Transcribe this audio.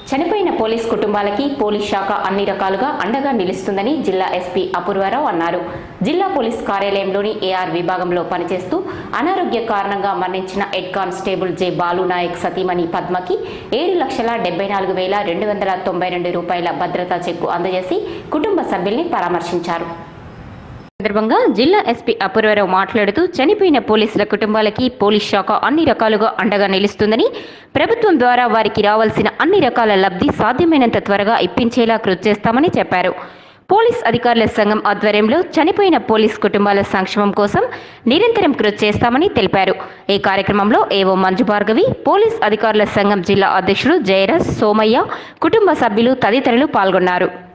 చనిపోయిన పోలీస్ కుటుంబాలకి పోలీస్ శాఖ అన్ని రకాలుగా అండగా నిలుస్తుందని జిల్లా ఎస్పీ అపూర్వారావు అన్నారు జిల్లా పోలీస్ కార్యాలయంలోని ఏఆర్ విభాగంలో పనిచేస్తూ అనారోగ్య కారణంగా మరణించిన head constable J Balu Naik సతీమణి పద్మకి ఏడు లక్షల డెబ్బై నాలుగు వేల రెండు వందల తొంభై రెండు రూపాయల భద్రతా చెక్కు అందజేసి కుటుంబ సభ్యుల్ని పరామర్శించారు సందర్భంగా జిల్లా ఎస్పీ అపూర్వరావు మాట్లాడుతూ చనిపోయిన పోలీసుల కుటుంబాలకి పోలీస్ శాఖ అన్ని రకాలుగా అండగా నిలుస్తుందని ప్రభుత్వం ద్వారా వారికి రావాల్సిన అన్ని రకాల లబ్ధి సాధ్యమైనంత త్వరగా ఇప్పించేలా కృషి చేస్తామని చెప్పారు పోలీస్ అధికారుల సంఘం ఆధ్వర్యంలో చనిపోయిన పోలీస్ కుటుంబాల సంక్షేమం కోసం నిరంతరం కృషి చేస్తామని తెలిపారు ఈ కార్యక్రమంలో ఏవో మంజు భార్గవి పోలీస్ అధికారుల సంఘం జిల్లా అధ్యక్షుడు జయరాజ్ సోమయ్య కుటుంబ సభ్యులు తదితరులు పాల్గొన్నారు